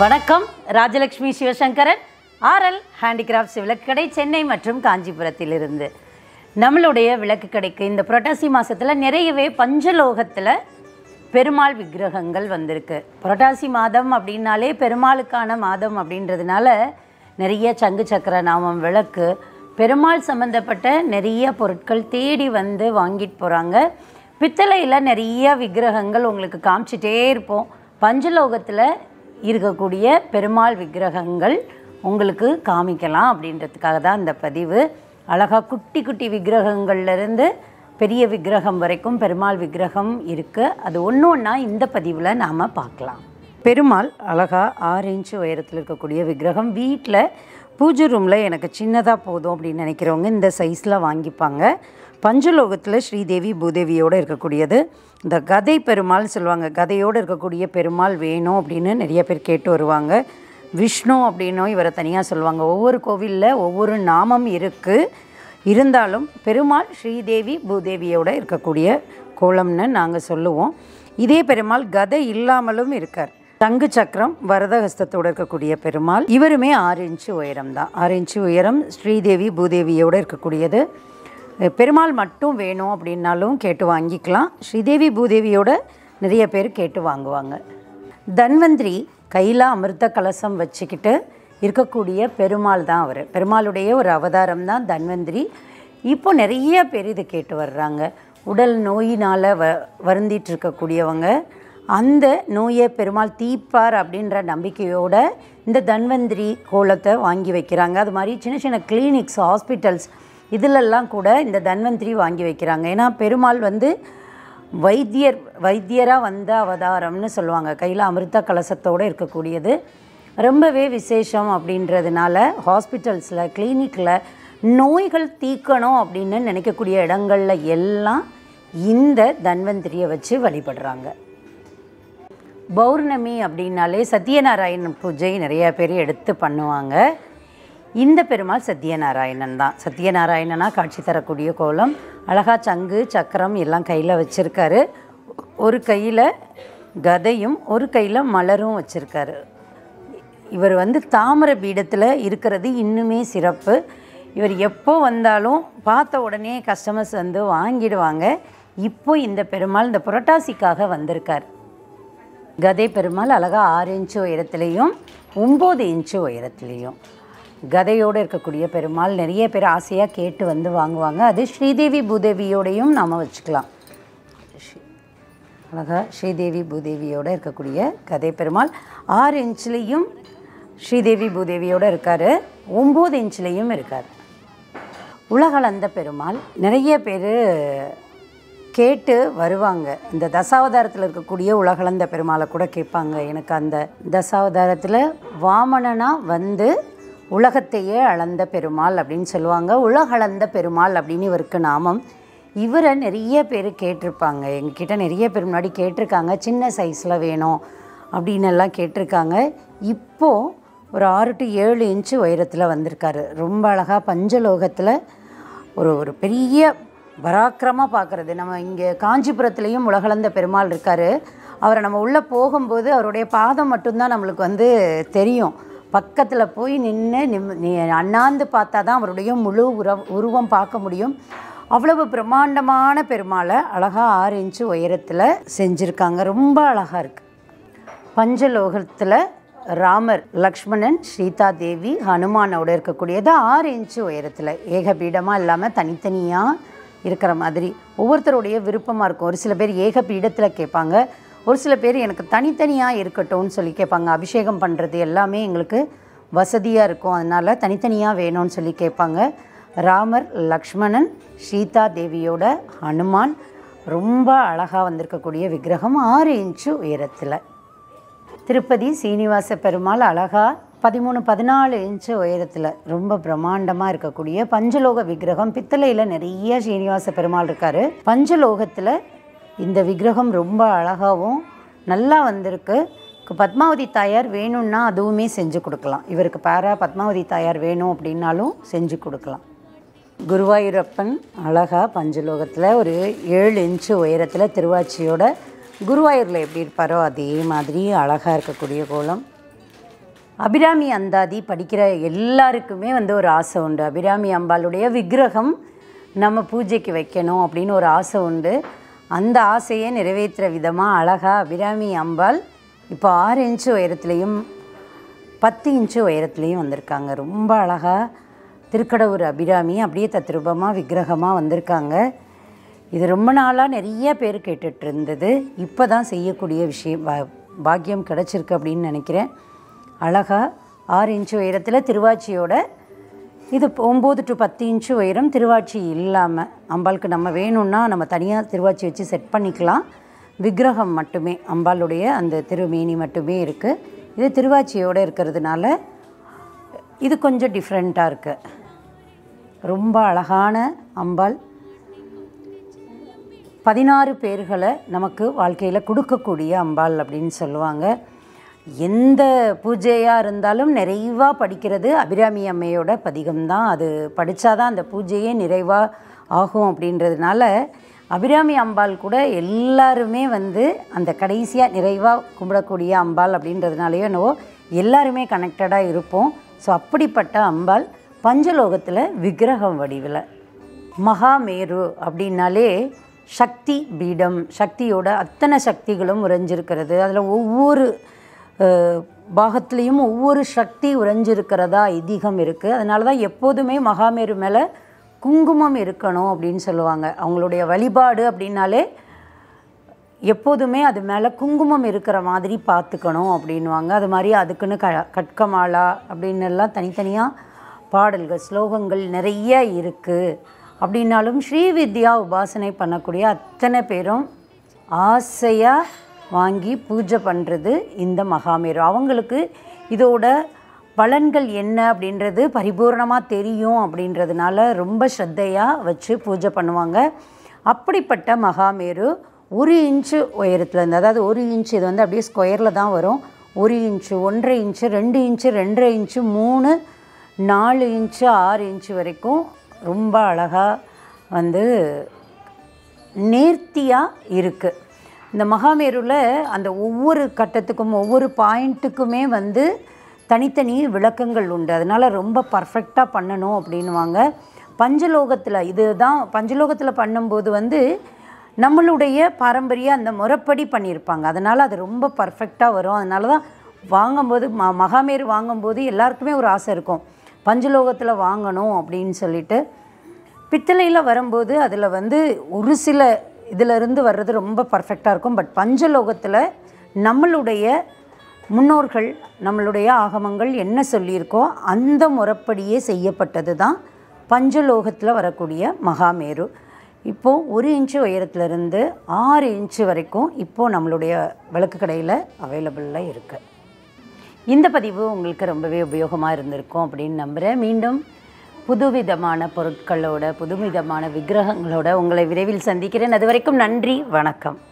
வணக்கம் Rajalakshmi Sivasankaran RL handicrafts விளக்குக்கடை சென்னை மற்றும் காஞ்சிபுரத்திலிருந்து நம்மளுடைய விளக்கு கடைக்கு இந்த புரட்டாசி மாதத்தில் நிறையவே பஞ்சலோகத்தில் பெருமாள் விக்கிரகங்கள் வந்திருக்கு புரட்டாசி மாதம் அப்படின்னாலே பெருமாளுக்கான மாதம் அப்படின்றதுனால நிறைய சங்கு சக்கர நாமம் விளக்கு பெருமாள் சம்மந்தப்பட்ட நிறைய பொருட்கள் தேடி வந்து வாங்கிட்டு போகிறாங்க பித்தளையில் நிறைய விக்கிரகங்கள் உங்களுக்கு காமிச்சிட்டே இருப்போம் பஞ்சலோகத்தில் இருக்கக்கூடிய பெருமாள் விக்கிரகங்கள் உங்களுக்கு காமிக்கலாம் அப்படின்றதுக்காக தான் இந்த பதிவு அழகாக குட்டி குட்டி விக்கிரகங்கள்லேருந்து பெரிய விக்கிரகம் வரைக்கும் பெருமாள் விக்கிரகம் இருக்குது அது ஒன்று ஒன்றா இந்த பதிவில் நாம் பார்க்கலாம் பெருமாள் அழகாக ஆறு இன்ச்சு உயரத்தில் இருக்கக்கூடிய விக்கிரகம் வீட்டில் பூஜை ரூமில் எனக்கு சின்னதாக போதும் அப்படின்னு நினைக்கிறவங்க இந்த சைஸில் வாங்கிப்பாங்க பஞ்சலோகத்தில் ஸ்ரீதேவி பூதேவியோடு இருக்கக்கூடியது இந்த கதை பெருமாள் சொல்லுவாங்க கதையோடு இருக்கக்கூடிய பெருமாள் வேணும் அப்படின்னு நிறைய பேர் கேட்டு வருவாங்க விஷ்ணு அப்படின்னும் இவரை தனியாக சொல்லுவாங்க ஒவ்வொரு கோவிலில் ஒவ்வொரு நாமம் இருக்குது இருந்தாலும் பெருமாள் ஸ்ரீதேவி பூதேவியோடு இருக்கக்கூடிய கோலம்னு நாங்கள் சொல்லுவோம் இதே பெருமாள் கதை இல்லாமலும் இருக்கார் தங்கு சக்கரம் வரதஹஸ்தத்தோடு இருக்கக்கூடிய பெருமாள் இவருமே ஆறு இன்ச்சு உயரம் தான் ஆறு இன்ச்சு உயரம் ஸ்ரீதேவி பூதேவியோடு இருக்கக்கூடியது பெருமாள் மட்டும் வேணும் அப்படின்னாலும் கேட்டு வாங்கிக்கலாம் ஸ்ரீதேவி பூதேவியோட நிறைய பேர் கேட்டு வாங்குவாங்க தன்வந்திரி கையில் அமிர்த கலசம் வச்சுக்கிட்டு இருக்கக்கூடிய பெருமாள் தான் அவர் பெருமாளுடைய ஒரு அவதாரம் தான் தன்வந்திரி இப்போ நிறைய பேர் இது கேட்டு வர்றாங்க உடல் நோயினால் வ வருந்திட்டு இருக்கக்கூடியவங்க அந்த நோயை பெருமாள் தீப்பார் அப்படின்ற நம்பிக்கையோட இந்த தன்வந்திரி கோலத்தை வாங்கி வைக்கிறாங்க அது மாதிரி சின்ன சின்ன கிளினிக்ஸ் ஹாஸ்பிட்டல்ஸ் இதிலெல்லாம் கூட இந்த தன்வந்திரி வாங்கி வைக்கிறாங்க ஏன்னா பெருமாள் வந்து வைத்தியர் வைத்தியராக வந்த அவதாரம்னு சொல்லுவாங்க கையில் அமிர்த கலசத்தோடு இருக்கக்கூடியது ரொம்பவே விசேஷம் அப்படின்றதுனால ஹாஸ்பிட்டல்ஸில் கிளினிக்கில் நோய்கள் தீக்கணும் அப்படின்னு நினைக்கக்கூடிய இடங்களில் எல்லாம் இந்த தன்வந்திரியை வச்சு வழிபடுறாங்க பௌர்ணமி அப்படின்னாலே சத்யநாராயணன் பூஜை நிறைய பேர் எடுத்து பண்ணுவாங்க இந்த பெருமாள் சத்யநாராயணன் தான் சத்யநாராயணனா காட்சி தரக்கூடிய கோலம் அழகா சங்கு சக்கரம் எல்லாம் கையில் வச்சுருக்காரு ஒரு கையில் கதையும் ஒரு கையில் மலரும் வச்சுருக்காரு இவர் வந்து தாமர பீடத்தில் இருக்கிறது இன்னுமே சிறப்பு இவர் எப்போ வந்தாலும் பார்த்த உடனே கஸ்டமர்ஸ் வந்து வாங்கிடுவாங்க இப்போ இந்த பெருமாள் இந்த புரட்டாசிக்காக வந்திருக்கார் கதை பெருமாள் அழகாக ஆறு இன்ச்சு உயரத்துலேயும் ஒம்பது இன்ச்சு உயரத்துலேயும் கதையோடு இருக்கக்கூடிய பெருமாள் நிறைய பேர் ஆசையாக கேட்டு வந்து வாங்குவாங்க அது ஸ்ரீதேவி பூதேவியோடையும் நாம் வச்சுக்கலாம் அழகாக ஸ்ரீதேவி பூதேவியோடு இருக்கக்கூடிய கதை பெருமாள் ஆறு இன்ச்லேயும் ஸ்ரீதேவி பூதேவியோடு இருக்கார் ஒம்பது இன்ச்லேயும் இருக்கார் உலகளந்த பெருமாள் நிறைய பேர் கேட்டு வருவாங்க இந்த தசாவதாரத்தில் இருக்கக்கூடிய உலகளந்த பெருமாளை கூட கேட்பாங்க எனக்கு அந்த தசாவதாரத்தில் வாமனனா வந்து உலகத்தையே அளந்த பெருமாள் அப்படின்னு சொல்லுவாங்க உலகளந்த பெருமாள் அப்படின்னு இவருக்கு நாமம் இவரை நிறைய பேர் கேட்டிருப்பாங்க எங்ககிட்ட நிறைய பேர் முன்னாடி கேட்டிருக்காங்க சின்ன சைஸில் வேணும் அப்படின்னு எல்லாம் கேட்டிருக்காங்க இப்போது ஒரு ஆறு டு ஏழு இன்ச்சு உயரத்தில் வந்திருக்காரு ரொம்ப அழகாக பஞ்சலோகத்தில் ஒரு ஒரு பெரிய பராக்கிரமாக பார்க்குறது நம்ம இங்கே காஞ்சிபுரத்துலேயும் உலகளந்த பெருமாள் இருக்கார் அவரை நம்ம உள்ளே போகும்போது அவருடைய பாதம் மட்டும்தான் நம்மளுக்கு வந்து தெரியும் பக்கத்தில் போய் நின்று நிம் நீ அண்ணாந்து பார்த்தா தான் அவருடைய முழு உற உருவம் பார்க்க முடியும் அவ்வளவு பிரம்மாண்டமான பெருமாளை அழகாக ஆறு இன்ச்சு உயரத்தில் செஞ்சுருக்காங்க ரொம்ப அழகாக இருக்குது பஞ்சலோகத்தில் ராமர் லக்ஷ்மணன் சீதா தேவி ஹனுமானோட இருக்கக்கூடியது ஆறு இன்ச்சு உயரத்தில் ஏகபீடமாக இல்லாமல் தனித்தனியாக இருக்கிற மாதிரி ஒவ்வொருத்தருடைய விருப்பமாக இருக்கும் ஒரு சில பேர் ஏகபீடத்தில் கேட்பாங்க ஒரு சில பேர் எனக்கு தனித்தனியாக இருக்கட்டும்னு சொல்லி கேட்பாங்க அபிஷேகம் பண்ணுறது எல்லாமே எங்களுக்கு வசதியாக இருக்கும் அதனால் தனித்தனியாக வேணும்னு சொல்லி கேட்பாங்க ராமர் லக்ஷ்மணன் சீதா தேவியோட ஹனுமான் ரொம்ப அழகாக வந்திருக்கக்கூடிய விக்கிரகம் ஆறு இன்ச்சு உயரத்தில் திருப்பதி சீனிவாச பெருமாள் அழகா பதிமூணு பதினாலு இன்ச்சு உயரத்தில் ரொம்ப பிரம்மாண்டமாக இருக்கக்கூடிய பஞ்சலோக விக்கிரகம் பித்தளையில் நிறைய சீனிவாச பெருமாள் இருக்கார் பஞ்சலோகத்தில் இந்த விக்கிரகம் ரொம்ப அழகாகவும் நல்லா வந்திருக்கு பத்மாவதி தாயார் வேணும்னா அதுவுமே செஞ்சு கொடுக்கலாம் இவருக்கு பாரா பத்மாவதி தாயார் வேணும் அப்படின்னாலும் செஞ்சு கொடுக்கலாம் குருவாயூரப்பன் அழகாக பஞ்சலோகத்தில் ஒரு ஏழு இன்ச்சு உயரத்தில் திருவாச்சியோட குருவாயூரில் எப்படி இருப்பாரோ அதே மாதிரி அழகாக இருக்கக்கூடிய கோலம் அபிராமி அந்தாதி படிக்கிற எல்லாருக்குமே வந்து ஒரு ஆசை உண்டு அபிராமி அம்பாளுடைய விக்கிரகம் நம்ம பூஜைக்கு வைக்கணும் அப்படின்னு ஒரு ஆசை உண்டு அந்த ஆசையை நிறைவேற்றுற விதமாக அழகாக அபிராமி அம்பாள் இப்போ ஆறு இன்ச்சு உயரத்துலேயும் பத்து இன்ச்சு உயரத்துலேயும் வந்திருக்காங்க ரொம்ப அழகாக திருக்கடவுர் அபிராமி அப்படியே தத்ரூபமாக விக்கிரகமாக வந்திருக்காங்க இது ரொம்ப நாளாக நிறைய பேர் கேட்டுட்டு இருந்தது இப்போ தான் செய்யக்கூடிய விஷயம் பா பாக்கியம் கிடச்சிருக்கு அப்படின்னு நினைக்கிறேன் அழகாக ஆறு இன்ச்சு உயரத்தில் திருவாச்சியோட இது ஒம்பது டு பத்து இன்ச்சு உயரம் திருவாச்சி இல்லாமல் அம்பாளுக்கு நம்ம வேணும்னா நம்ம தனியாக திருவாச்சி வச்சு செட் பண்ணிக்கலாம் விக்கிரகம் மட்டுமே அம்பாளுடைய அந்த திருமேனி மட்டுமே இருக்குது இது திருவாச்சியோடு இருக்கிறதுனால இது கொஞ்சம் டிஃப்ரெண்ட்டாக இருக்குது ரொம்ப அழகான அம்பாள் பதினாறு பேர்களை நமக்கு வாழ்க்கையில் கொடுக்கக்கூடிய அம்பாள் அப்படின்னு சொல்லுவாங்க எந்த பூஜையாக இருந்தாலும் நிறைவாக படிக்கிறது அபிராமி அம்மையோட பதிகம்தான் அது படித்தாதான் அந்த பூஜையே நிறைவாக ஆகும் அப்படின்றதுனால அபிராமி அம்பாள் கூட எல்லாருமே வந்து அந்த கடைசியாக நிறைவாக கும்பிடக்கூடிய அம்பாள் அப்படின்றதுனாலையோ என்னவோ எல்லாருமே கனெக்டடாக இருப்போம் ஸோ அப்படிப்பட்ட அம்பாள் பஞ்சலோகத்தில் விக்கிரகம் வடிவில் மகாமேரு அப்படின்னாலே சக்தி பீடம் சக்தியோட அத்தனை சக்திகளும் உறைஞ்சிருக்கிறது அதில் ஒவ்வொரு அஹ், பாகத்துலேயும் ஒவ்வொரு சக்தி உறைஞ்சிருக்கிறதா ஐதீகம் இருக்குது அதனால தான் எப்போதுமே மகாமேரு மேலே குங்குமம் இருக்கணும் அப்படின்னு சொல்லுவாங்க அவங்களுடைய வழிபாடு அப்படின்னாலே எப்போதுமே அது மேலே குங்குமம் இருக்கிற மாதிரி பார்த்துக்கணும் அப்படின்வாங்க அது மாதிரி அதுக்குன்னு க கட்கமாலா அப்படின்னு எல்லாம் தனித்தனியாக பாடல்கள் ஸ்லோகங்கள் நிறைய இருக்குது அப்படின்னாலும் ஸ்ரீவித்யா உபாசனை பண்ணக்கூடிய அத்தனை பேரும் ஆசையாக வாங்கி பூஜை பண்ணுறது இந்த மகாமேரு அவங்களுக்கு இதோட பலன்கள் என்ன அப்படின்றது பரிபூர்ணமாக தெரியும் அப்படின்றதுனால ரொம்ப ஸ்ரத்தையாக வச்சு பூஜை பண்ணுவாங்க அப்படிப்பட்ட மகாமேரு ஒரு இன்ச்சு உயரத்தில் இருந்து அதாவது ஒரு இன்ச்சு இது வந்து அப்படியே ஸ்கொயரில் தான் வரும் ஒரு இன்ச்சு ஒன்றரை இன்ச்சு ரெண்டு இன்ச்சு ரெண்டரை இன்ச்சு மூணு நாலு இன்ச்சு ஆறு இன்ச்சு வரைக்கும் ரொம்ப அழகாக வந்து நேர்த்தியாக இருக்குது இந்த மகாமேருவில் அந்த ஒவ்வொரு கட்டத்துக்கும் ஒவ்வொரு பாயிண்ட்டுக்குமே வந்து தனித்தனி விளக்கங்கள் உண்டு அதனால் ரொம்ப பர்ஃபெக்டாக பண்ணணும் அப்படின்வாங்க பஞ்சலோகத்தில் இதுதான் பஞ்சலோகத்தில் பண்ணும்போது வந்து நம்மளுடைய பாரம்பரிய அந்த முறைப்படி பண்ணியிருப்பாங்க அதனால் அது ரொம்ப பர்ஃபெக்டாக வரும் அதனால தான் வாங்கும்போது ம மகாமேரு வாங்கும்போது எல்லாருக்குமே ஒரு ஆசை இருக்கும் பஞ்சலோகத்தில் வாங்கணும் அப்படின்னு சொல்லிட்டு பித்தளையில் வரும்போது அதில் வந்து ஒரு சில இதிலிருந்து வர்றது ரொம்ப பர்ஃபெக்டாக இருக்கும் பட் பஞ்சலோகத்தில் நம்மளுடைய முன்னோர்கள் நம்மளுடைய ஆகமங்கள் என்ன சொல்லியிருக்கோ அந்த முறைப்படியே செய்யப்பட்டது தான் பஞ்சலோகத்தில் வரக்கூடிய மகாமேரு இப்போது ஒரு இன்ச்சு உயரத்துலேருந்து ஆறு இன்ச்சு வரைக்கும் இப்போது நம்மளுடைய விளக்கு கடையில் அவைலபிளில் இருக்குது இந்த பதிவு உங்களுக்கு ரொம்பவே உபயோகமாக இருந்திருக்கும் அப்படின்னு நம்புகிறேன் மீண்டும் புதுவிதமான பொருட்களோட புதுவிதமான விக்கிரகங்களோட உங்களை விரைவில் சந்திக்கிறேன் அது வரைக்கும் நன்றி வணக்கம்